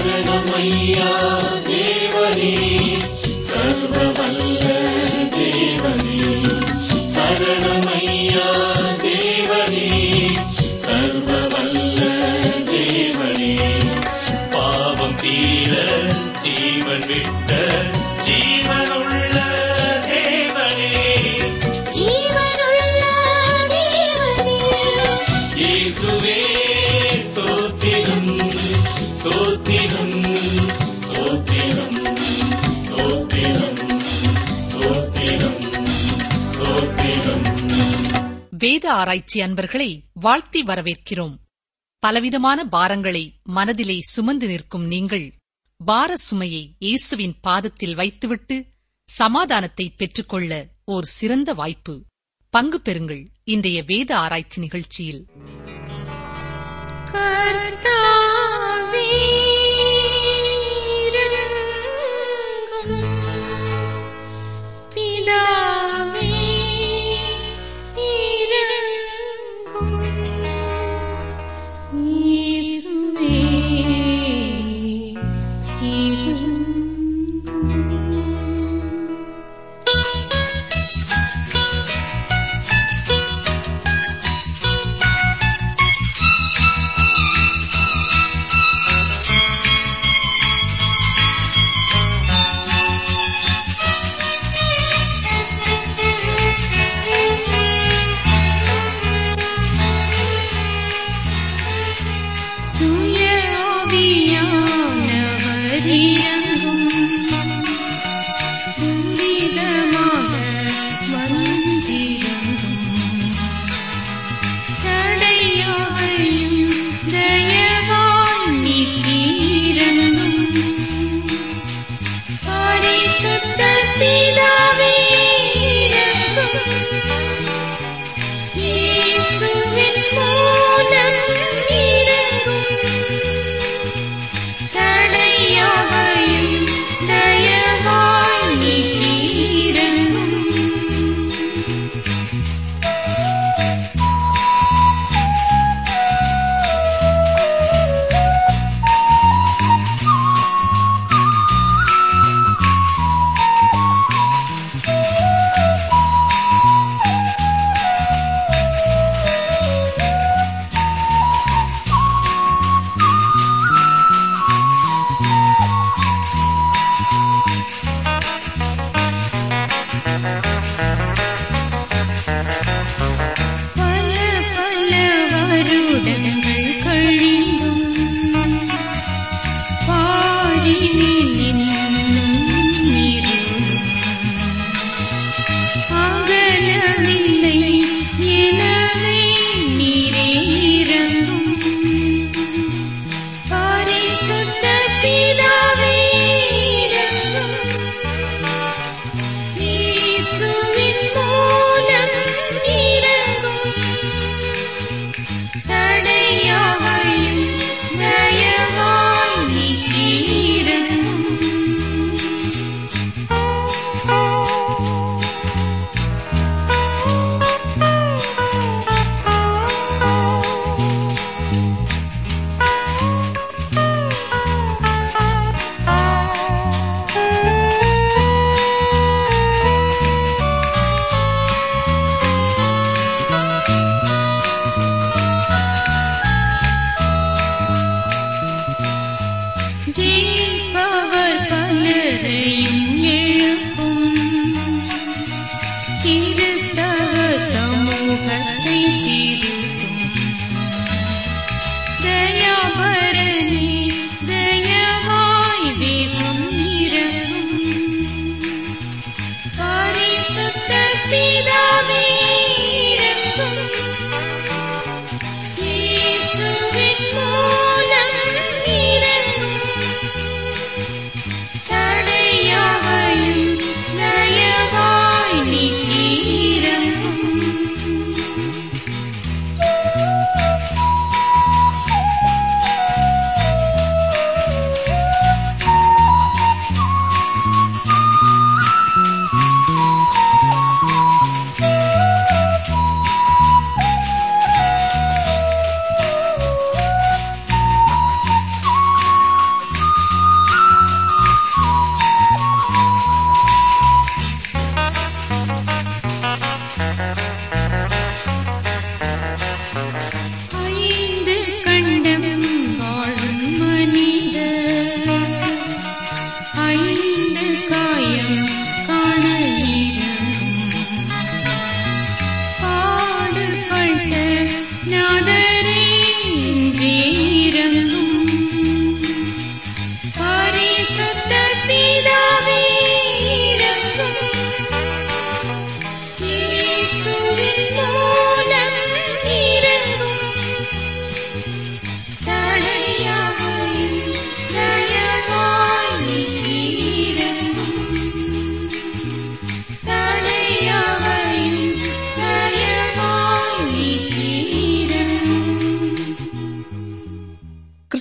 சரணமையா தேவனே சர்வவல்ல தேவனே சரணமையா தேவனே சர்வவல்ல தேவனே பாவம் தீர ஜீவன் விட்ட ஜீவனுள்ள தேவனே ஜீவனுள்ள தேவனே இயேசுவே ஸ்தோத்திரம் ஸ்தோத்திரம் ஸ்தோத்திரம் ஸ்தோத்திரம் ஸ்தோத்திரம் ஸ்தோத்திரம் வேத ஆராய்ச்சி அன்பர்களை வாழ்த்தி வரவேற்கிறோம் பலவிதமான பாரங்களை மனதிலே சுமந்து நிற்கும் நீங்கள் பார சுமையை இயேசுவின் பாதத்தில் வைத்துவிட்டு சமாதானத்தை பெற்றுக்கொள்ள ஓர் சிறந்த வாய்ப்பு பங்கு பெறுங்கள் இன்றைய வேத ஆராய்ச்சி நிகழ்ச்சியில் கர்த்தாவே இரங்கும் பிதாவே இரங்கும் இயேசுவே இரங்கும் தூய ஆவியானவர் இறங்கும். துரிதமாக வந்திறங்கும். தடையாவையும் தயவாய் நீக்கி இறங்கும். பரிசுத்த பிதாவே இறங்கும். இயேசுவின் மூலம் இறங்கும். தடையாவையும் தயவாய் நீக்கி இறங்கும். பல பல வருடங்கள் கழிந்தும் பாரினில் இன்னும் இருளும் அகலவில்லை எனவே நீரே இறங்கும் பரிசுத்த பிதாவே இறங்கும் இயேசுவின் மூலம் இறங்கும். தடையாவையும் தயவாய் நீக்கி இறங்கும். ஜெயிப்பவர் பலரையும் எழுப்பும் கிறிஸ்தவ சமூகத்தை திருத்தும் தயாபரணி தயவாய் தேவம் இறங்கும் பரிசுத்த பிதாவே இறங்கும் இயேசுவின் மூலம் இறங்கும். தடையாவையும்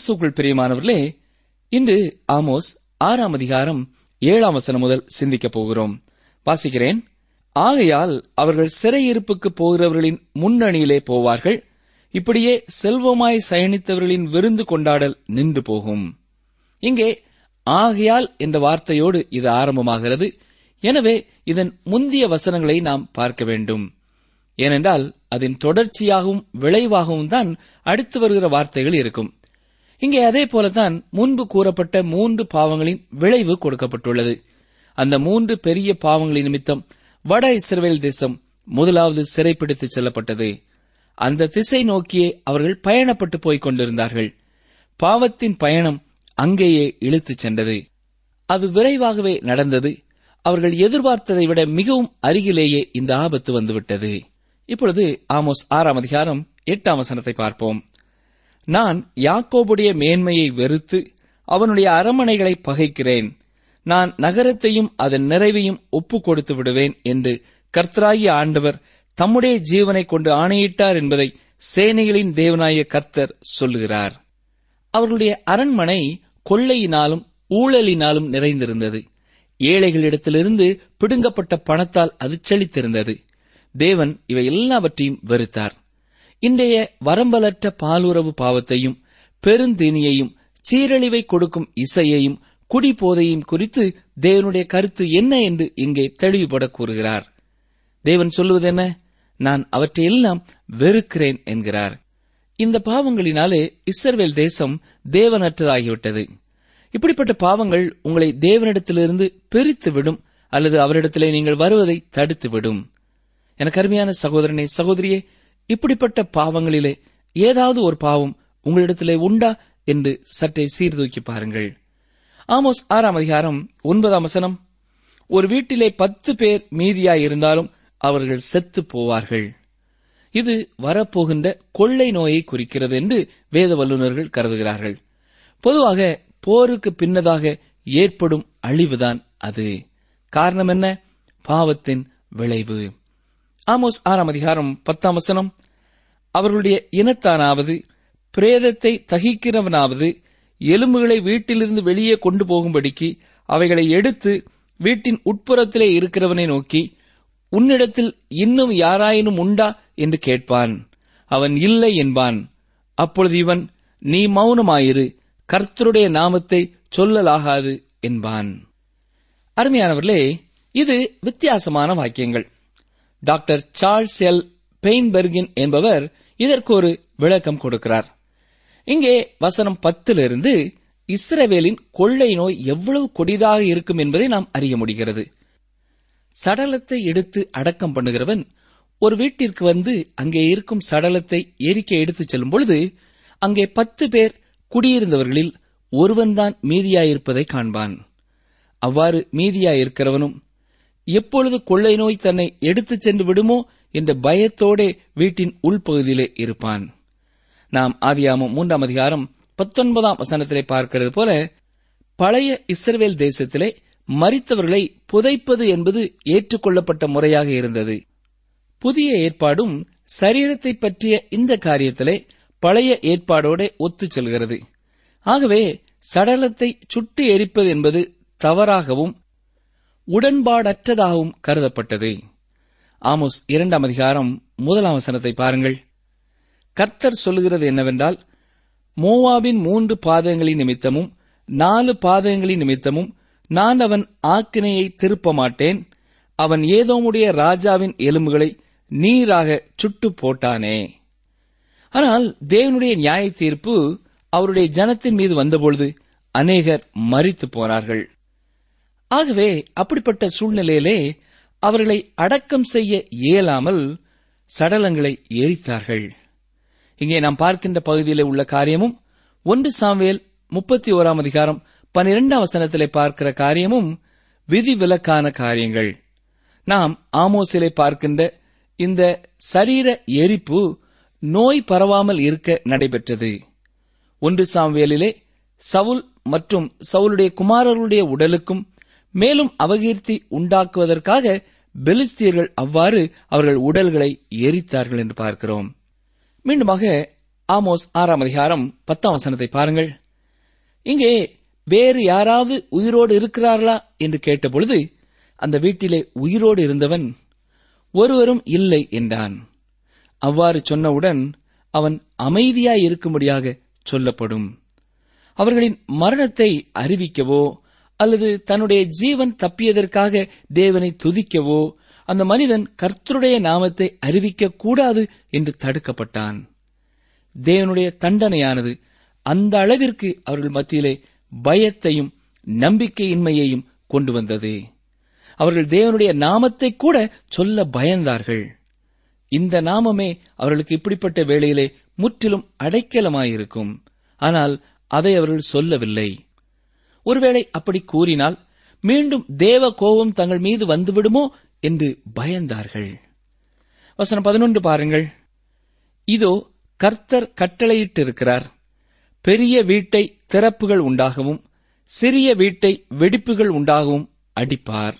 கிறிஸ்துக்குள் பிரியமானவர்களே இன்று ஆமோஸ் ஆறாம் அதிகாரம் ஏழாம் வசனம் முதல் சிந்திக்கப் போகிறோம் வாசிக்கிறேன் ஆகையால் அவர்கள் சிறையிருப்புக்கு போகிறவர்களின் முன்னணியிலே போவார்கள் இப்படியே செல்வமாய் சயனித்தவர்களின் விருந்து கொண்டாடல் நின்று போகும் இங்கே ஆகையால் என்ற வார்த்தையோடு இது ஆரம்பமாகிறது எனவே இதன் முந்திய வசனங்களை நாம் பார்க்க வேண்டும் ஏனென்றால் அதன் தொடர்ச்சியாகவும் விளைவாகவும் தான் அடுத்து வருகிற வார்த்தைகள் இருக்கும் இங்கே அதே போலதான் முன்பு கூறப்பட்ட மூன்று பாவங்களின் விளைவு கொடுக்கப்பட்டுள்ளது அந்த மூன்று பெரிய பாவங்களின் நிமித்தம் வட இஸ்ரவேல் தேசம் முதலாவது சிறைப்பிடித்துச் செல்லப்பட்டது அந்த திசை நோக்கியே அவர்கள் பயணப்பட்டு போய்க் கொண்டிருந்தார்கள் பாவத்தின் பயணம் அங்கேயே இழுத்துச் சென்றது அது விரைவாகவே நடந்தது அவர்கள் எதிர்பார்த்ததை விட மிகவும் அருகிலேயே இந்த ஆபத்து வந்துவிட்டது இப்பொழுது ஆமோஸ் ஆறாம் அதிகாரம் எட்டாம் வசனத்தை பார்ப்போம் நான் யாக்கோபுடைய மேன்மையை வெறுத்து அவனுடைய அரமனைகளை பகைக்கிறேன் நான் நகரத்தையும் அதன் நிறைவையும் ஒப்புக் கொடுத்து விடுவேன் என்று கர்த்தராகிய ஆண்டவர் தம்முடைய ஜீவனை கொண்டு ஆணையிட்டார் என்பதை சேனைகளின் தேவனாய கர்த்தர் சொல்லுகிறார் அவர்களுடைய அரண்மனை கொள்ளையினாலும் ஊழலினாலும் நிறைந்திருந்தது ஏழைகளிடத்திலிருந்து பிடுங்கப்பட்ட பணத்தால் அது செழித்திருந்தது தேவன் இவை எல்லாவற்றையும் வெறுத்தார் இன்றைய வரம்பலற்ற பாலுறவு பாவத்தையும் பெருந்தீனியையும் சீரழிவை கொடுக்கும் இசையையும் குடிபோதையும் குறித்து தேவனுடைய கருத்து என்ன என்று இங்கே தெளிவுபட கூறுகிறார் தேவன் சொல்லுவது என்ன நான் அவற்றையெல்லாம் வெறுக்கிறேன் என்கிறார் இந்த பாவங்களினாலே இஸ்ரவேல் தேசம் தேவனற்றதாகிவிட்டது இப்படிப்பட்ட பாவங்கள் உங்களை தேவனிடத்திலிருந்து பிரித்துவிடும் அல்லது அவரிடத்திலே நீங்கள் வருவதை தடுத்துவிடும் எனக்கு அருமையான சகோதரனே சகோதரியே இப்படிப்பட்ட பாவங்களிலே ஏதாவது ஒரு பாவம் உங்களிடத்திலே உண்டா என்று சற்றே சீர்தூக்கி பாருங்கள் ஆமோஸ் ஆறாம் அதிகாரம் ஒன்பதாம் வசனம் ஒரு வீட்டிலே பத்து பேர் மீதியாய் இருந்தாலும் அவர்கள் செத்து போவார்கள் இது வரப்போகின்ற கொள்ளை நோயை குறிக்கிறது என்று வேத வல்லுநர்கள் கருதுகிறார்கள் பொதுவாக போருக்கு பின்னதாக ஏற்படும் அழிவுதான் அது காரணம் என்ன பாவத்தின் விளைவு ஆமோஸ் ஆறாம் அதிகாரம் பத்தாம் வசனம் அவர்களுடைய இனத்தானாவது பிரேதத்தை தகிக்கிறவனாவது எலும்புகளை வீட்டிலிருந்து வெளியே கொண்டு போகும்படிக்கு அவைகளை எடுத்து வீட்டின் உட்புறத்திலே இருக்கிறவனை நோக்கி உன்னிடத்தில் இன்னும் யாராயினும் உண்டா என்று கேட்பான் அவன் இல்லை என்பான் அப்பொழுது இவன் நீ மௌனமாயிரு கர்த்தருடைய நாமத்தை சொல்லலாகாது என்பான் அருமையானவர்களே இது வித்தியாசமான வாக்கியங்கள் டாக்டர் சார்ல்ஸ் எல் பெயின்பெர்கின் என்பவர் இதற்கு ஒரு விளக்கம் கொடுக்கிறார் இங்கே வசனம் பத்திலிருந்து இஸ்ரவேலின் கொள்ளை நோய் எவ்வளவு கொடிதாக இருக்கும் என்பதை நாம் அறிய முடிகிறது சடலத்தை எடுத்து அடக்கம் பண்ணுகிறவன் ஒரு வீட்டிற்கு வந்து அங்கே இருக்கும் சடலத்தை எரிக்க எடுத்துச் செல்லும் பொழுது அங்கே பத்து பேர் குடியிருந்தவர்களில் ஒருவன்தான் மீதியாயிருப்பதை காண்பான் அவ்வாறு மீதியாயிருக்கிறவனும் எப்பொழுது கொள்ளை நோய் தன்னை எடுத்துச் சென்று விடுமோ என்ற பயத்தோடே வீட்டின் உள்பகுதியிலே இருப்பான் நாம் ஆதியாமம் மூன்றாம் அதிகாரம் பத்தொன்பதாம் வசனத்திலே பார்க்கிறது போல பழைய இஸ்ரவேல் தேசத்திலே மரித்தவர்களை புதைப்பது என்பது ஏற்றுக்கொள்ளப்பட்ட முறையாக இருந்தது புதிய ஏற்பாடும் சரீரத்தை பற்றிய இந்த காரியத்திலே பழைய ஏற்பாடோட ஒத்துச் செல்கிறது ஆகவே சடலத்தை சுட்டு எரிப்பது என்பது தவறாகவும் உடன்பாடற்றதாகவும் கருதப்பட்டது ஆமோஸ் இரண்டாம் அதிகாரம் முதலாம் வசனத்தை பாருங்கள் கர்த்தர் சொல்லுகிறது என்னவென்றால் மோவாபின் மூன்று பாதங்களின் நிமித்தமும் நாலு பாதங்களின் நிமித்தமும் நான் அவன் ஆக்கினையை திருப்ப மாட்டேன் அவன் ஏதோமுடைய ராஜாவின் எலும்புகளை நீராக சுட்டு போட்டானே ஆனால் தேவனுடைய நியாய தீர்ப்பு அவருடைய ஜனத்தின் மீது வந்தபொழுது அநேகர் மரித்து போனார்கள் ஆகவே அப்படிப்பட்ட சூழ்நிலையிலே அவர்களை அடக்கம் செய்ய இயலாமல் சடலங்களை எரித்தார்கள் இங்கே நாம் பார்க்கின்ற பகுதியிலே உள்ள காரியமும் ஒன்று சாமுவேல் முப்பத்தி ஓராம் அதிகாரம் பனிரெண்டாம் வசனத்திலே பார்க்கிற காரியமும் விதிவிலக்கான காரியங்கள் நாம் ஆமோசிலே பார்க்கின்ற இந்த சரீர எரிப்பு நோய் பரவாமல் இருக்க நடைபெற்றது ஒன்று சாமுவேலிலே சவுல் மற்றும் சவுலுடைய குமாரர்களுடைய உடலுக்கும் மேலும் அபகீர்த்தி உண்டாக்குவதற்காக பெலிஸ்தியர்கள் அவ்வாறு அவர்கள் உடல்களை எரித்தார்கள் என்று பார்க்கிறோம் மீண்டுமாக ஆமோஸ் ஆறாம் அதிகாரம் பத்தாம் வசனத்தை பாருங்கள் இங்கே வேறு யாராவது உயிரோடு இருக்கிறார்களா என்று கேட்டபொழுது அந்த வீட்டிலே உயிரோடு இருந்தவன் ஒருவரும் இல்லை என்றான் அவ்வாறு சொன்னவுடன் அவன் அமைதியாய் இருக்கும்படியாக சொல்லப்படும் அவர்களின் மரணத்தை அறிவிக்கவோ அல்லது தன்னுடைய ஜீவன் தப்பியதற்காக தேவனை துதிக்கவோ அந்த மனிதன் கர்த்தருடைய நாமத்தை அறிவிக்க கூடாது என்று தடுக்கப்பட்டான் தேவனுடைய தண்டனையானது அந்த அளவிற்கு அவர்கள் மத்தியிலே பயத்தையும் நம்பிக்கையின்மையையும் கொண்டு வந்தது அவர்கள் தேவனுடைய நாமத்தை கூட சொல்ல பயந்தார்கள் இந்த நாமமே அவர்களுக்கு இப்படிப்பட்ட வேளையிலே முற்றிலும் அடைக்கலமாயிருக்கும் ஆனால் அதை அவர்கள் சொல்லவில்லை ஒருவேளை அப்படி கூறினால் மீண்டும் தேவ கோபம் தங்கள் மீது வந்துவிடுமோ என்று பயந்தார்கள் வசனம் பதினொன்று பாருங்கள் இதோ கர்த்தர் கட்டளையிட்டிருக்கிறார் பெரிய வீட்டை திறப்புகள் உண்டாகவும் சிறிய வீட்டை வெடிப்புகள் உண்டாகவும் அடிப்பார்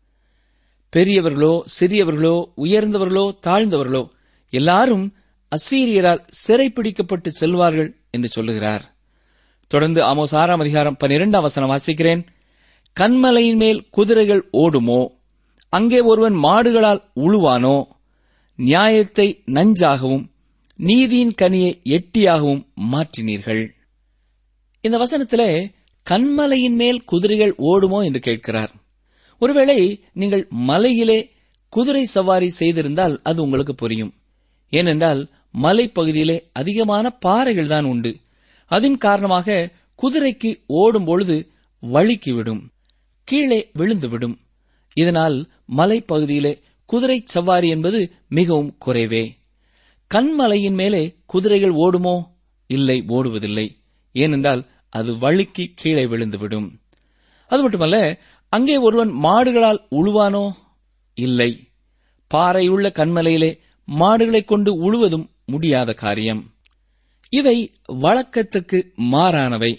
பெரியவர்களோ சிறியவர்களோ உயர்ந்தவர்களோ தாழ்ந்தவர்களோ எல்லாரும் அசீரியரால் சிறைப்பிடிக்கப்பட்டு செல்வார்கள் என்று சொல்லுகிறார் தொடர்ந்து ஆமோஸ் ஆறாம் அதிகாரம் பனிரெண்டாம் வசனம் வாசிக்கிறேன் கண்மலையின் மேல் குதிரைகள் ஓடுமோ அங்கே ஒருவன் மாடுகளால் உழுவானோ நியாயத்தை நஞ்சாகவும் நீதியின் கனியை எட்டியாகவும் மாற்றினீர்கள் இந்த வசனத்திலே கண்மலையின் மேல் குதிரைகள் ஓடுமோ என்று கேட்கிறார் ஒருவேளை நீங்கள் மலையிலே குதிரை சவாரி செய்திருந்தால் அது உங்களுக்கு புரியும் ஏனென்றால் மலைப்பகுதியிலே அதிகமான பாறைகள் தான் உண்டு அதன் காரணமாக குதிரைக்கு ஓடும் பொழுது வழுக்கிவிடும் கீழே விழுந்துவிடும் இதனால் மலைப்பகுதியிலே குதிரை சவாரி என்பது மிகவும் குறைவே கண்மலையின் மேலே குதிரைகள் ஓடுமோ இல்லை ஓடுவதில்லை ஏனென்றால் அது வழுக்கி கீழே விழுந்துவிடும் அது மட்டுமல்ல அங்கே ஒருவன் மாடுகளால் உழுவானோ இல்லை பாறையுள்ள கண்மலையிலே மாடுகளைக் கொண்டு உழுவதும் முடியாத காரியம் இவை வழக்கத்துக்கு மாறானவை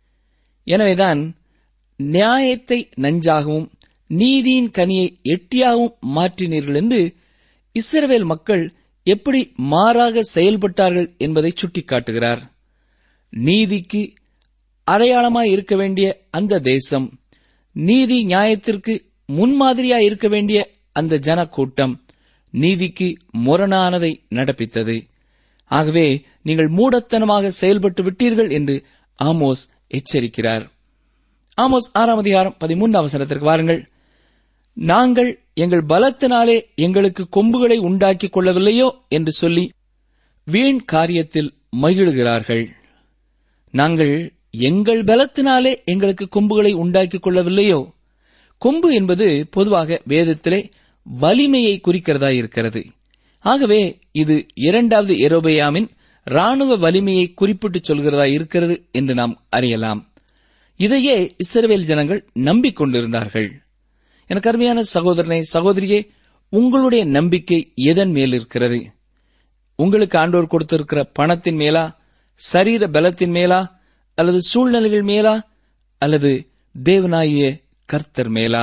எனவேதான் நியாயத்தை நஞ்சாகவும் நீதியின் கனியை எட்டியாகவும் மாற்றினீர்கள் என்று இஸ்ரவேல் மக்கள் எப்படி மாறாக செயல்பட்டார்கள் என்பதை சுட்டிக்காட்டுகிறார் நீதிக்கு அடையாளமாய் இருக்க வேண்டிய அந்த தேசம் நீதி நியாயத்திற்கு முன்மாதிரியாய் இருக்க வேண்டிய அந்த ஜன கூட்டம் நீதிக்கு முரணானதை நடப்பித்தது ஆகவே நீங்கள் மூடத்தனமாக செயல்பட்டு விட்டீர்கள் என்று ஆமோஸ் எச்சரிக்கிறார் ஆமோஸ் ஆறாம் அதிகாரம் பதிமூன்று அவசரத்திற்கு வாருங்கள் நாங்கள் எங்கள் பலத்தினாலே எங்களுக்கு கொம்புகளை உண்டாக்கிக் கொள்ளவில்லையோ என்று சொல்லி வீண் காரியத்தில் மகிழுகிறார்கள் நாங்கள் எங்கள் பலத்தினாலே எங்களுக்கு கொம்புகளை உண்டாக்கிக் கொள்ளவில்லையோ கொம்பு என்பது பொதுவாக வேதத்திலே வலிமையை குறிக்கிறதா இருக்கிறது ஆகவே இது இரண்டாவது எரோபயாமின் ராணுவ வலிமையை குறிப்பிட்டு சொல்கிறதா இருக்கிறது என்று நாம் அறியலாம் இதையே இஸ்ரவேல் ஜனங்கள் நம்பிக்கொண்டிருந்தார்கள் எனக்கு அருமையான சகோதரனே சகோதரியே உங்களுடைய நம்பிக்கை எதன் மேல் இருக்கிறது உங்களுக்கு ஆண்டோர் கொடுத்திருக்கிற பணத்தின் மேலா சரீர பலத்தின் மேலா அல்லது சூழ்நிலைகள் மேலா அல்லது தேவனாகிய கர்த்தர் மேலா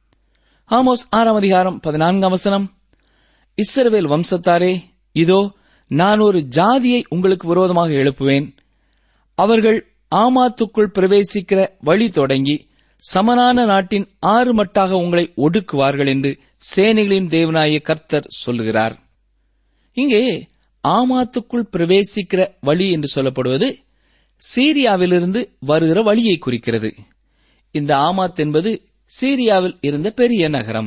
ஆமோஸ் ஆறாம் அதிகாரம் பதினான்காம் வசனம் இஸ்ரவேல் வம்சத்தாரே இதோ நான் ஒரு ஜாதியை உங்களுக்கு விரோதமாக எழுப்புவேன் அவர்கள் ஆமாத்துக்குள் பிரவேசிக்கிற வழி தொடங்கி சமனான நாட்டின் ஆறு மட்டாக உங்களை ஒடுக்குவார்கள் என்று சேனைகளின் தேவனாய கர்த்தர் சொல்லுகிறார் இங்கே ஆமாத்துக்குள் பிரவேசிக்கிற வழி என்று சொல்லப்படுவது சீரியாவிலிருந்து வருகிற வழியை குறிக்கிறது இந்த ஆமாத் என்பது சீரியாவில் இருந்த பெரிய நகரம்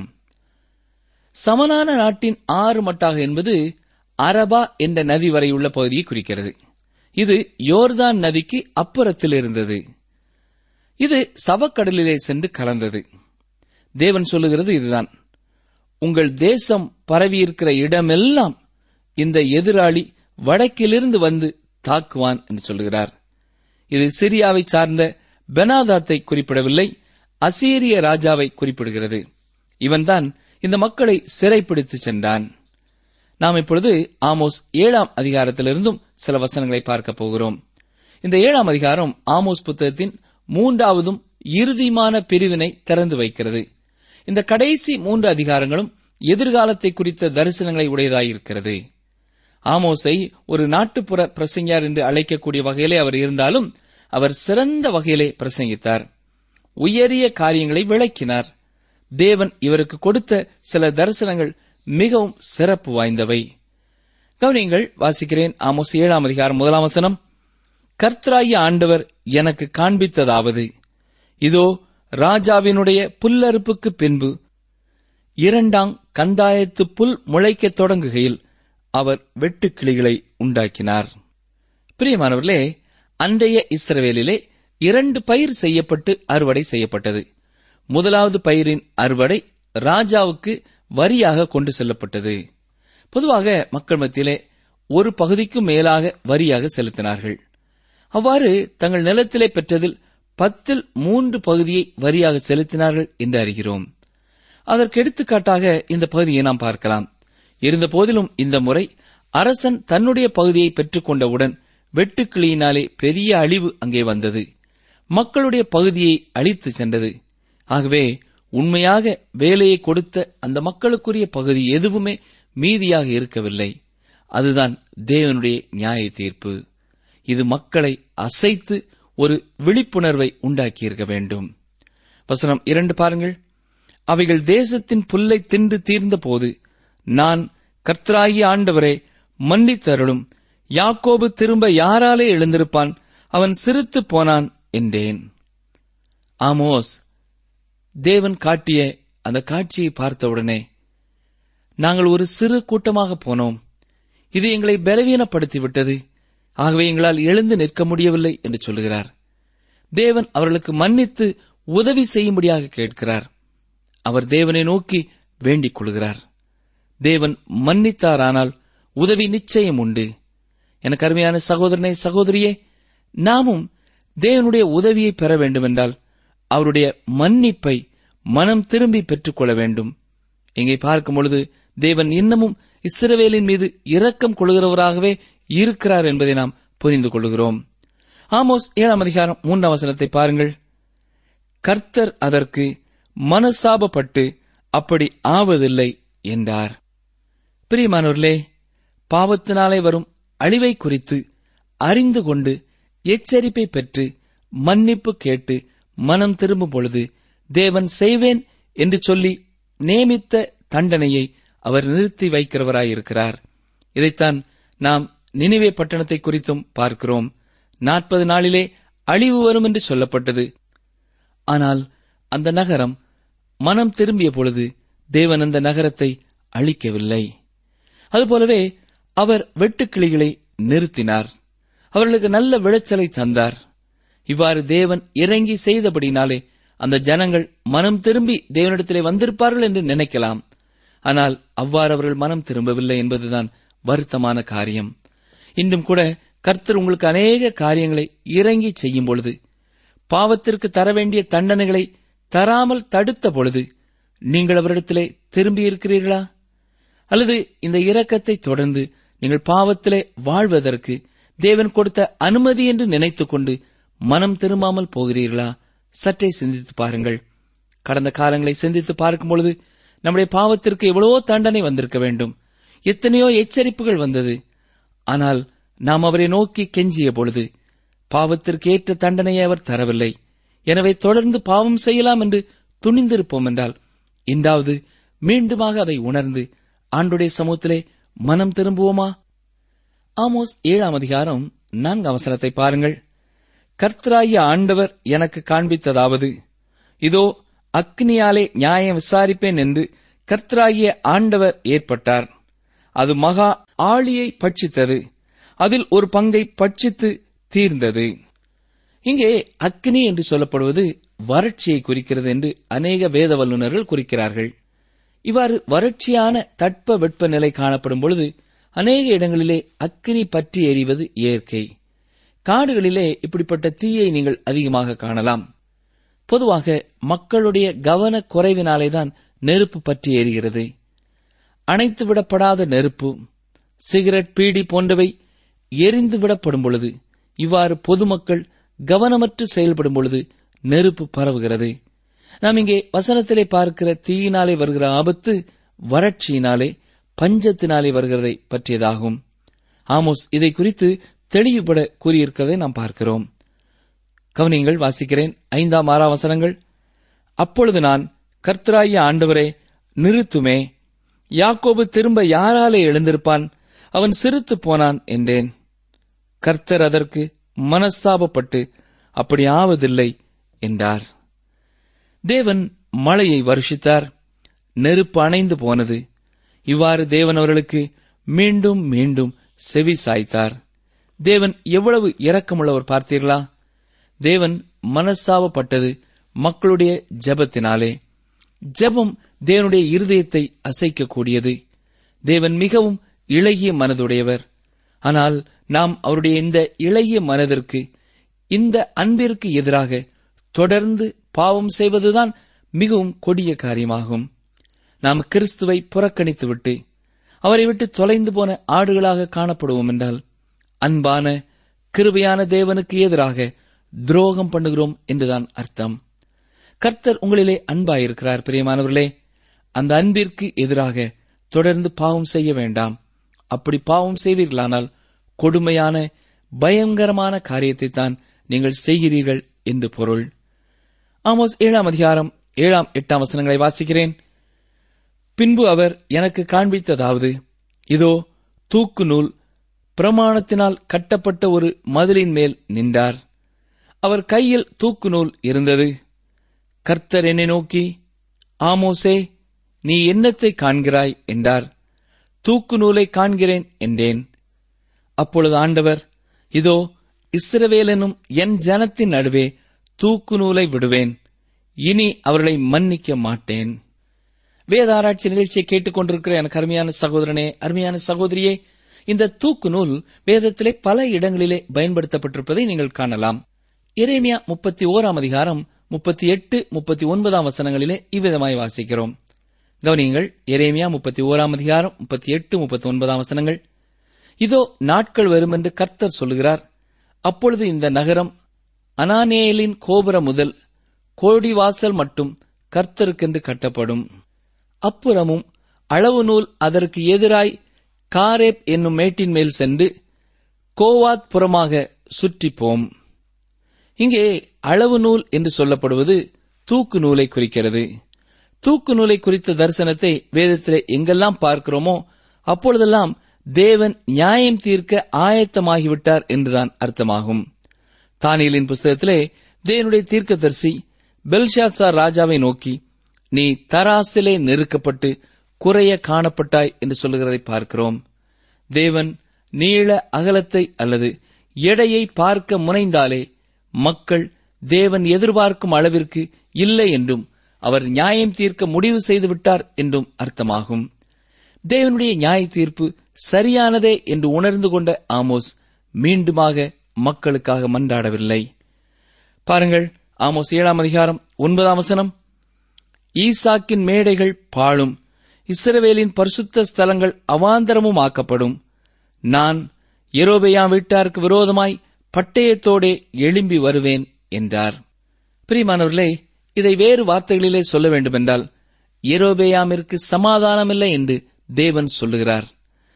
சமனான நாட்டின் ஆறு மட்டாக என்பது அரபா என்ற நதி வரை உள்ள பகுதியை குறிக்கிறது இது யோர்தான் நதிக்கு அப்புறத்தில் இருந்தது இது சவக்கடலிலே சென்று கலந்தது தேவன் சொல்லுகிறது இதுதான் உங்கள் தேசம் பரவியிருக்கிற இடமெல்லாம் இந்த எதிராளி வடக்கிலிருந்து வந்து தாக்குவான் என்று சொல்லுகிறார் இது சிரியாவை சார்ந்த பெனாதாத்தை குறிப்பிடவில்லை அசீரிய ராஜாவை குறிப்பிடுகிறது இவன்தான் இந்த மக்களை சிறைப்பிடித்து சென்றான் நாம் இப்பொழுது ஆமோஸ் ஏழாம் அதிகாரத்திலிருந்தும் சில வசனங்களை பார்க்க போகிறோம் இந்த ஏழாம் அதிகாரம் ஆமோஸ் புத்தகத்தின் மூன்றாவதும் இறுதிமான பிரிவினை திறந்து வைக்கிறது இந்த கடைசி மூன்று அதிகாரங்களும் எதிர்காலத்தை குறித்த தரிசனங்களை உடையதாயிருக்கிறது ஆமோஸை ஒரு நாட்டுப்புற பிரசங்கியார் என்று அழைக்கக்கூடிய வகையிலே அவர் இருந்தாலும் அவர் சிறந்த வகையிலே பிரசங்கித்தார் உயரிய காரியங்களை விளக்கினார் தேவன் இவருக்கு கொடுத்த சில தரிசனங்கள் மிகவும் சிறப்பு வாய்ந்தவை கவனியங்கள் வாசிக்கிறேன் ஆமோஸ் ஏழாம் அதிகாரம் முதலாம் வசனம் கர்த்தராகிய ஆண்டவர் எனக்கு காண்பித்ததாவது இதோ ராஜாவினுடைய புல்லறுப்புக்கு பின்பு இரண்டாம் கந்தாயத்து புல் முளைக்கத் தொடங்குகையில் அவர் வெட்டுக்கிளிகளை உண்டாக்கினார் பிரியமானவர்களே அன்றைய இஸ்ரவேலிலே இரண்டு பயிர் செய்யப்பட்டு அறுவடை செய்யப்பட்டது முதலாவது பயிரின் அறுவடை ராஜாவுக்கு வரியாக கொண்டு செல்லப்பட்டது பொதுவாக மக்கள் மத்தியிலே ஒரு பகுதிக்கும் மேலாக வரியாக செலுத்தினார்கள் அவ்வாறு தங்கள் நிலத்திலே பெற்றதில் பத்தில் மூன்று பகுதியை வரியாக செலுத்தினார்கள் என்று அறிகிறோம் அதற்கு எடுத்துக்காட்டாக இந்த பகுதியை நாம் பார்க்கலாம் இருந்த போதிலும் இந்த முறை அரசன் தன்னுடைய பகுதியை பெற்றுக்கொண்டவுடன் வெட்டுக்கிளியினாலே பெரிய அழிவு அங்கே வந்தது மக்களுடைய பகுதியை அழித்து சென்றது ஆகவே உண்மையாக வேலையை கொடுத்த அந்த மக்களுக்குரிய பகுதி எதுவுமே மீதியாக இருக்கவில்லை அதுதான் தேவனுடைய நியாய தீர்ப்பு இது மக்களை அசைத்து ஒரு விழிப்புணர்வை உண்டாக்கியிருக்க வேண்டும் வசனம் இரண்டு பாருங்கள் அவைகள் தேசத்தின் புல்லை தின்று தீர்ந்த போது நான் கர்த்தராகிய ஆண்டவரே மன்னித்தருளும் யாக்கோபு திரும்ப யாராலே எழுந்திருப்பான் அவன் சிரித்து போனான் என்றேன் ஆமோஸ் தேவன் காட்டிய அந்த காட்சியை பார்த்தவுடனே நாங்கள் ஒரு சிறு கூட்டமாக போனோம் இது எங்களை பலவீனப்படுத்தி விட்டது ஆகவே எங்களால் எழுந்து நிற்க முடியவில்லை என்று சொல்லுகிறார் தேவன் அவர்களுக்கு மன்னித்து உதவி செய்யும்படியாக கேட்கிறார் அவர் தேவனை நோக்கி வேண்டிக் கொள்கிறார் தேவன் மன்னித்தாரானால் உதவி நிச்சயம் உண்டு எனக்கு அருமையான சகோதரனே சகோதரியே நாமும் தேவனுடைய உதவியை பெற வேண்டுமென்றால் அவருடைய மன்னிப்பை மனம் திரும்பி பெற்றுக்கொள்ள வேண்டும் இங்கே பார்க்கும் பொழுது தேவன் இன்னமும் இஸ்ரவேலின் மீது இரக்கம் கொள்கிறவராகவே இருக்கிறார் என்பதை நாம் புரிந்து கொள்கிறோம் ஆமோஸ் ஏழாம் அதிகாரம் மூன்றாம் வசனத்தை பாருங்கள் கர்த்தர் அதற்கு மனஸ்தாபப்பட்டு அப்படி ஆவதில்லை என்றார் பிரியமானவர்களே பாவத்தினாலே வரும் அழிவை குறித்து அறிந்து கொண்டு எச்சரிப்பை பெற்று மன்னிப்பு கேட்டு மனம் திரும்பும் பொழுது தேவன் செய்வேன் என்று சொல்லி நியமித்த தண்டனையை அவர் நிறுத்தி வைக்கிறவராயிருக்கிறார் இதைத்தான் நாம் நினைவே பட்டணத்தை குறித்தும் பார்க்கிறோம் நாற்பது நாளிலே அழிவு வரும் என்று சொல்லப்பட்டது ஆனால் அந்த நகரம் மனம் திரும்பிய பொழுது தேவன் அந்த நகரத்தை அழிக்கவில்லை அதுபோலவே அவர் வெட்டுக்கிளிகளை நிறுத்தினார் அவர்களுக்கு நல்ல விளைச்சலை தந்தார் இவ்வாறு தேவன் இறங்கி செய்தபடினாலே அந்த ஜனங்கள் மனம் திரும்பி தேவனிடத்திலே வந்திருப்பார்கள் என்று நினைக்கலாம் ஆனால் அவ்வாறு அவர்கள் மனம் திரும்பவில்லை என்பதுதான் வருத்தமான காரியம் இன்றும் கூட கர்த்தர் உங்களுக்கு அநேக காரியங்களை இறங்கி செய்யும் பொழுது பாவத்திற்கு தர வேண்டிய தண்டனைகளை தராமல் தடுத்த பொழுது நீங்கள் அவரிடத்திலே திரும்பியிருக்கிறீர்களா அல்லது இந்த இரக்கத்தை தொடர்ந்து நீங்கள் பாவத்திலே வாழ்வதற்கு தேவன் கொடுத்த அனுமதி என்று நினைத்துக் கொண்டு மனம் திரும்பாமல் போகிறீர்களா சற்றே சிந்தித்து பாருங்கள் கடந்த காலங்களை சிந்தித்து பார்க்கும் பொழுது நம்முடைய பாவத்திற்கு எவ்வளவோ தண்டனை வந்திருக்க வேண்டும் எத்தனையோ எச்சரிப்புகள் வந்தது ஆனால் நாம் அவரை நோக்கி கெஞ்சிய பொழுது பாவத்திற்கு ஏற்ற தண்டனையை அவர் தரவில்லை எனவே தொடர்ந்து பாவம் செய்யலாம் என்று துணிந்திருப்போம் என்றால் இன்றாவது மீண்டுமாக அதை உணர்ந்து ஆண்டுடைய சமூகத்திலே மனம் திரும்புவோமா ஆமோஸ் ஏழாம் அதிகாரம் நான்கு அவசரத்தை பாருங்கள் கர்த்தராகிய ஆண்டவர் எனக்கு காண்பித்ததாவது இதோ அக்னியாலே நியாயம் விசாரிப்பேன் என்று கர்த்தராகிய ஆண்டவர் ஏற்பட்டார் அது மகா ஆழியை பட்சித்தது அதில் ஒரு பங்கை பட்சித்து தீர்ந்தது இங்கே அக்னி என்று சொல்லப்படுவது வறட்சியை குறிக்கிறது என்று அநேக வேத வல்லுநர்கள் குறிக்கிறார்கள் இவ்வாறு வறட்சியான தட்ப வெப்பநிலை காணப்படும் பொழுது அநேக இடங்களிலே அக்னி பற்றி எறிவது இயற்கை காடுகளிலே இப்படிப்பட்ட தீயை நீங்கள் அதிகமாக காணலாம் பொதுவாக மக்களுடைய கவன குறைவினாலேதான் நெருப்பு பற்றி எரிகிறது அணைத்து விடப்படாத நெருப்பு சிகரெட் பீடி போன்றவை எரிந்து விடப்படும் பொழுது இவ்வாறு பொதுமக்கள் கவனமற்று செயல்படும் பொழுது நெருப்பு பரவுகிறது நாம் இங்கே வசனத்திலே பார்க்கிற தீயினாலே வருகிற ஆபத்து வறட்சியினாலே பஞ்சத்தினாலே வருகிறதை பற்றியதாகும் ஆமோஸ் இதை குறித்து தெளிவுபட கூறியிருக்கிறதை நாம் பார்க்கிறோம் கவனியங்கள் வாசிக்கிறேன் ஐந்தாம் ஆறாம் வசனங்கள் அப்பொழுது நான் கர்த்தராகிய ஆண்டவரே நிறுத்துமே யாக்கோபு திரும்ப யாராலே எழுந்திருப்பான் அவன் சிரித்து போனான் என்றேன் கர்த்தர் அதற்கு மனஸ்தாபப்பட்டு அப்படி ஆவதில்லை என்றார் தேவன் மழையை வருஷித்தார் நெருப்பு அணைந்து போனது இவ்வாறு தேவன் அவர்களுக்கு மீண்டும் மீண்டும் செவி சாய்த்தார் தேவன் எவ்வளவு இரக்கமுள்ளவர் பார்த்தீர்களா தேவன் மனஸ்தாபப்பட்டது மக்களுடைய ஜெபத்தினாலே ஜெபம் தேவனுடைய இருதயத்தை அசைக்கக்கூடியது தேவன் மிகவும் இளகிய மனதுடையவர் ஆனால் நாம் அவருடைய இந்த இளகிய மனதிற்கு இந்த அன்பிற்கு எதிராக தொடர்ந்து பாவம் செய்வதுதான் மிகவும் கொடிய காரியமாகும் நாம் கிறிஸ்துவை புறக்கணித்துவிட்டு அவரை விட்டு தொலைந்து போன ஆடுகளாக காணப்படுவோம் என்றால் அன்பான கிருபையான தேவனுக்கு எதிராக துரோகம் பண்ணுகிறோம் என்றுதான் அர்த்தம் கர்த்தர் உங்களிலே அன்பாயிருக்கிறார் பிரியமானவர்களே அந்த அன்பிற்கு எதிராக தொடர்ந்து பாவம் செய்ய வேண்டாம் அப்படி பாவம் செய்வீர்களானால் கொடுமையான பயங்கரமான காரியத்தை தான் நீங்கள் செய்கிறீர்கள் என்று பொருள் ஆமோஸ் ஏழாம் அதிகாரம் ஏழாம் எட்டாம் வசனங்களை வாசிக்கிறேன் பின்பு அவர் எனக்கு காண்பித்ததாவது இதோ தூக்கு நூல் பிரமாணத்தினால் கட்டப்பட்ட ஒரு மதிலின் மேல் நின்றார் அவர் கையில் தூக்கு நூல் இருந்தது கர்த்தர் என்னை நோக்கி ஆமோசே நீ என்னத்தை காண்கிறாய் என்றார் தூக்கு நூலை காண்கிறேன் என்றேன் அப்பொழுது ஆண்டவர் இதோ இஸ்ரவேல் எனும் என் ஜனத்தின் நடுவே தூக்கு நூலை விடுவேன் இனி அவர்களை மன்னிக்க மாட்டேன் வேதாராய்ச்சி நிகழ்ச்சியை கேட்டுக்கொண்டிருக்கிற எனக்கு அருமையான சகோதரனே அருமையான சகோதரியே இந்த தூக்கு நூல் வேதத்திலே பல இடங்களிலே பயன்படுத்தப்பட்டிருப்பதை நீங்கள் காணலாம் எரேமியா முப்பத்தி ஓராம் அதிகாரம் முப்பத்தி எட்டு முப்பத்தி ஒன்பதாம் வசனங்களிலே இவ்விதமாய் வாசிக்கிறோம் கவனியங்கள் எரேமியா முப்பத்தி ஓராம் அதிகாரம் முப்பத்தி எட்டு முப்பத்தி ஒன்பதாம் வசனங்கள் இதோ நாட்கள் வரும் என்று கர்த்தர் சொல்லுகிறார் அப்பொழுது இந்த நகரம் அனானேலின் கோபுரம் முதல் கோடிவாசல் மட்டும் கர்த்தருக்கென்று கட்டப்படும் அப்புறமும் அளவு நூல் அதற்கு எதிராய் காரேப் என்னும் மேட்டின் மேல் சென்று கோவாத் புறமாக சுற்றிப்போம் இங்கே அளவு நூல் என்று சொல்லப்படுவது தூக்கு நூலை குறிக்கிறது தூக்கு நூலை குறித்த தரிசனத்தை வேதத்திலே எங்கெல்லாம் பார்க்கிறோமோ அப்பொழுதெல்லாம் தேவன் நியாயம் தீர்க்க ஆயத்தமாகிவிட்டார் என்றுதான் அர்த்தமாகும் தானியலின் புஸ்தகத்திலே தேவனுடைய தீர்க்கதரிசி பெல்ஷாத்சார் ராஜாவை நோக்கி நீ தராசிலே நெருக்கப்பட்டு குறைய காணப்பட்டாய் என்று சொல்லுகிறதை பார்க்கிறோம் தேவன் நீள அகலத்தை அல்லது எடையை பார்க்க முனைந்தாலே மக்கள் தேவன் எதிர்பார்க்கும் அளவிற்கு இல்லை என்றும் அவர் நியாயம் தீர்க்க முடிவு செய்து விட்டார் என்றும் அர்த்தமாகும் தேவனுடைய நியாய தீர்ப்பு சரியானதே என்று உணர்ந்து கொண்ட ஆமோஸ் மீண்டுமாக மக்களுக்காக மன்றாடவில்லை பாருங்கள் ஆமோஸ் ஏழாம் அதிகாரம் ஒன்பதாம் வசனம் ஈசாக்கின் மேடைகள் பாழும் இஸ்ரவேலின் பரிசுத்த ஸ்தலங்கள் அவாந்தரமும் ஆக்கப்படும் நான் எரோபெயாம் வீட்டாருக்கு விரோதமாய் பட்டயத்தோடே எழும்பி வருவேன் என்றார் பிரியமானவர்களே இதை வேறு வார்த்தைகளிலே சொல்ல வேண்டுமென்றால் எரோபேயாமிற்கு சமாதானமில்லை என்று தேவன் சொல்லுகிறார்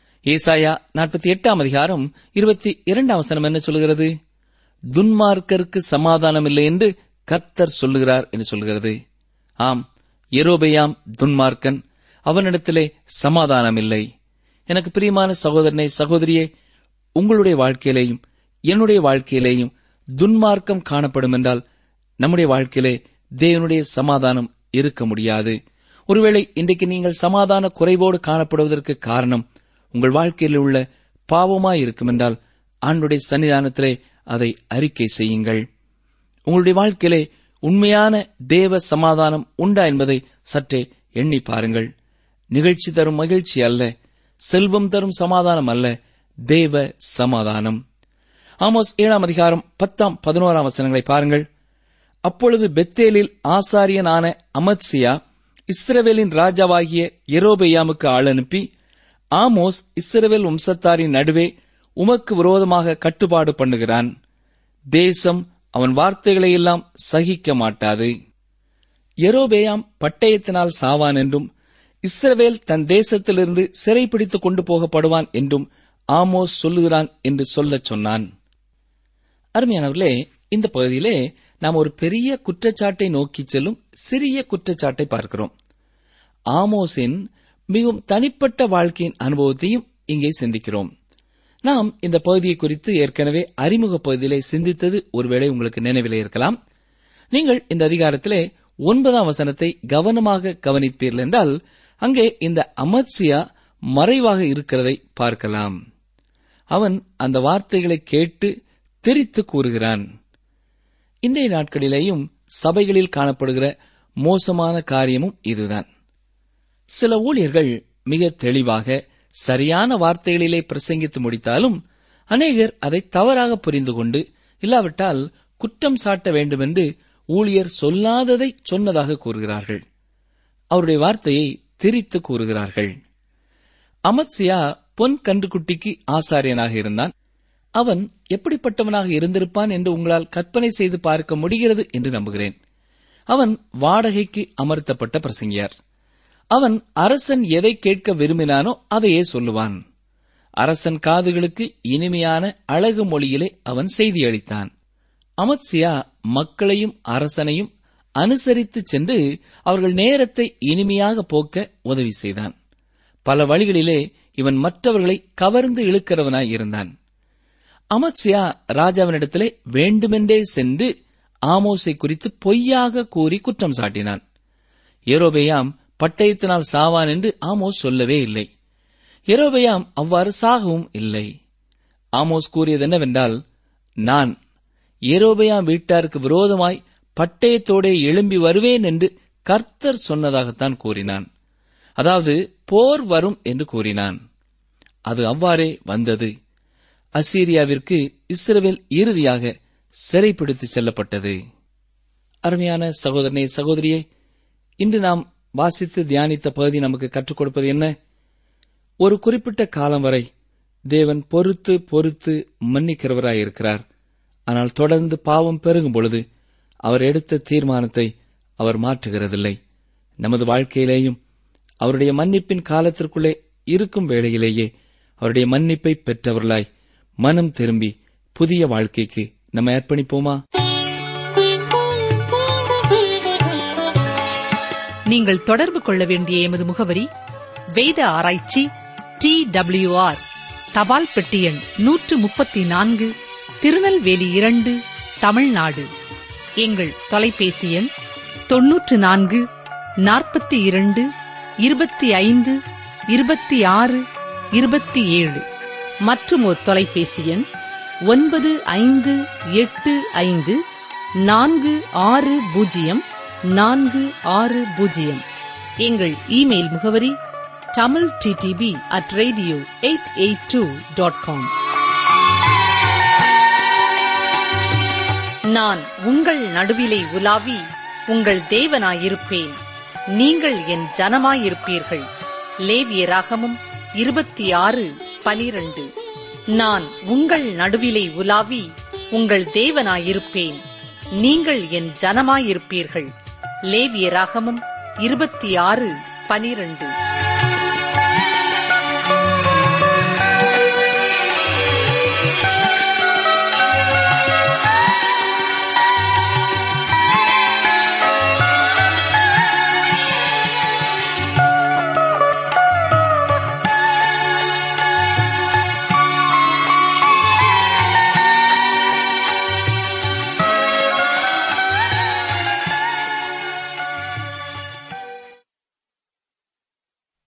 ஏசாயா நாற்பத்தி எட்டாம் அதிகாரம் இருபத்தி இரண்டாம் வசனம் என்ன சொல்லுகிறது துன்மார்க்கருக்கு சமாதானமில்லை என்று கர்த்தர் சொல்லுகிறார் என்று சொல்கிறது ஆம் எரோபெயாம் துன்மார்க்கன் அவனிடத்திலே சமாதானமில்லை எனக்கு பிரியமான சகோதரனை சகோதரியே உங்களுடைய வாழ்க்கையிலேயும் என்னுடைய வாழ்க்கையிலேயும் துன்மார்க்கம் காணப்படும் என்றால் நம்முடைய வாழ்க்கையிலே தேவனுடைய சமாதானம் இருக்க முடியாது ஒருவேளை இன்றைக்கு நீங்கள் சமாதான குறைவோடு காணப்படுவதற்கு காரணம் உங்கள் வாழ்க்கையில் உள்ள பாவமாய் இருக்கும் என்றால் ஆண்டுடைய சன்னிதானத்திலே அதை அறிக்கை செய்யுங்கள் உங்களுடைய வாழ்க்கையிலே உண்மையான தேவ சமாதானம் உண்டா என்பதை சற்றே எண்ணி பாருங்கள் நிகழ்ச்சி தரும் மகிழ்ச்சி அல்ல செல்வம் தரும் சமாதானம் அல்ல தேவ சமாதானம் ஆமோஸ் ஏழாம் அதிகாரம் பத்தாம் பதினோராம் வசனங்களை பாருங்கள் அப்பொழுது பெத்தேலில் ஆசாரியனான அமத்சியா இஸ்ரவேலின் ராஜாவாகிய எரோபெயாமுக்கு ஆள் அனுப்பி ஆமோஸ் இஸ்ரவேல் வம்சத்தாரின் நடுவே உமக்கு விரோதமாக கட்டுப்பாடு பண்ணுகிறான் தேசம் அவன் வார்த்தைகளையெல்லாம் சகிக்க மாட்டாது எரோபேயாம் பட்டயத்தினால் சாவான் என்றும் இஸ்ரவேல் தன் தேசத்திலிருந்து சிறைப்பிடித்துக் கொண்டு போகப்படுவான் என்றும் ஆமோஸ் சொல்லுகிறான் என்று சொல்லச் சொன்னான் அருமையானவர்களே இந்த பகுதியிலே நாம் ஒரு பெரிய குற்றச்சாட்டை நோக்கி செல்லும் சிறிய குற்றச்சாட்டை பார்க்கிறோம் ஆமோஸின் மிகவும் தனிப்பட்ட வாழ்க்கையின் அனுபவத்தையும் இங்கே சிந்திக்கிறோம் நாம் இந்த பகுதியை குறித்து ஏற்கனவே அறிமுக பகுதியிலே சிந்தித்தது ஒருவேளை உங்களுக்கு நினைவிலே இருக்கலாம் நீங்கள் இந்த அதிகாரத்திலே ஒன்பதாம் வசனத்தை கவனமாக கவனிப்பீர்கள் என்றால் அங்கே இந்த அமத்சியா மறைவாக இருக்கிறதை பார்க்கலாம் அவன் அந்த வார்த்தைகளை கேட்டு திரித்து கூறுகிறான் இன்றைய நாட்களிலேயும் சபைகளில் காணப்படுகிற மோசமான காரியமும் இதுதான் சில ஊழியர்கள் மிக தெளிவாக சரியான வார்த்தைகளிலே பிரசங்கித்து முடித்தாலும் அநேகர் அதை தவறாக புரிந்து கொண்டு இல்லாவிட்டால் குற்றம் சாட்ட வேண்டுமென்று ஊழியர் சொல்லாததை சொன்னதாக கூறுகிறார்கள் அவருடைய வார்த்தையை திரித்து கூறுகிறார்கள் அமத்சியா பொன் கன்றுக்குட்டிக்கு ஆசாரியனாக இருந்தான் அவன் எப்படிப்பட்டவனாக இருந்திருப்பான் என்று உங்களால் கற்பனை செய்து பார்க்க முடிகிறது என்று நம்புகிறேன் அவன் வாடகைக்கு அமர்த்தப்பட்ட பிரசங்கியார் அவன் அரசன் எதை கேட்க விரும்பினானோ அதையே சொல்லுவான் அரசன் காதுகளுக்கு இனிமையான அழகு மொழியிலே அவன் செய்தி அளித்தான் அமத்சியா மக்களையும் அரசனையும் அனுசரித்துச் சென்று அவர்கள் நேரத்தை இனிமையாக போக்க உதவி செய்தான் பல வழிகளிலே இவன் மற்றவர்களை கவர்ந்து இழுக்கிறவனாய் இருந்தான் அமத்சியா ராஜாவினிடத்திலே வேண்டுமென்றே சென்று ஆமோஸை குறித்து பொய்யாக கூறி குற்றம் சாட்டினான் ஏரோபேயாம் பட்டயத்தினால் சாவான் என்று ஆமோஸ் சொல்லவே இல்லை எரோபெயாம் அவ்வாறு சாகவும் இல்லை ஆமோஸ் கூறியது என்னவென்றால் நான் ஏரோபெயாம் வீட்டாருக்கு விரோதமாய் பட்டயத்தோடே எழும்பி வருவேன் என்று கர்த்தர் சொன்னதாகத்தான் கூறினான் அதாவது போர் வரும் என்று கூறினான் அது அவ்வாறே வந்தது அசீரியாவிற்கு இஸ்ரவேல் இறுதியாக சிறைப்பிடித்து செல்லப்பட்டது அருமையான சகோதரனே சகோதரியே இன்று நாம் வாசித்து தியானித்த பகுதி நமக்கு கற்றுக் கொடுப்பது என்ன ஒரு குறிப்பிட்ட காலம் வரை தேவன் பொறுத்து பொறுத்து மன்னிக்கிறவராயிருக்கிறார் ஆனால் தொடர்ந்து பாவம் பெருகும் பொழுது அவர் எடுத்த தீர்மானத்தை அவர் மாற்றுகிறதில்லை நமது வாழ்க்கையிலேயும் அவருடைய மன்னிப்பின் காலத்திற்குள்ளே இருக்கும் வேளையிலேயே அவருடைய மன்னிப்பை பெற்றவர்களாய் மனம் திரும்பி புதிய வாழ்க்கைக்கு நம்ம அர்ப்பணிப்போமா நீங்கள் தொடர்பு கொள்ள வேண்டிய எமது முகவரி வேத ஆராய்ச்சி டி ஆர் தபால் பெட்டி எண் நூற்று முப்பத்தி நான்கு திருநெல்வேலி இரண்டு தமிழ்நாடு எங்கள் தொலைபேசி எண் தொன்னூற்று நான்கு நாற்பத்தி இரண்டு இருபத்தி ஐந்து இருபத்தி ஆறு இருபத்தி ஏழு மற்றும் ஒரு தொலைபேசி எண் ஒன்பது ஐந்து எட்டு ஐந்து நான்கு ஆறு பூஜ்ஜியம் நான்கு ஆறு பூஜ்ஜியம் எங்கள் இமெயில் முகவரி Tamil TDP at radio eight eight two dot com நான் உங்கள் நடுவிலே உலாவி உங்கள் தேவனாயிருப்பேன் நீங்கள் என் ஜனமாயிருப்பீர்கள் லேவியராகமும் இருபத்தி ஆறு பனிரண்டு நான் உங்கள் நடுவிலே உலாவி உங்கள் தேவனாயிருப்பேன் நீங்கள் என் ஜனமாயிருப்பீர்கள் லேவியராகமும் இருபத்தி ஆறு பனிரண்டு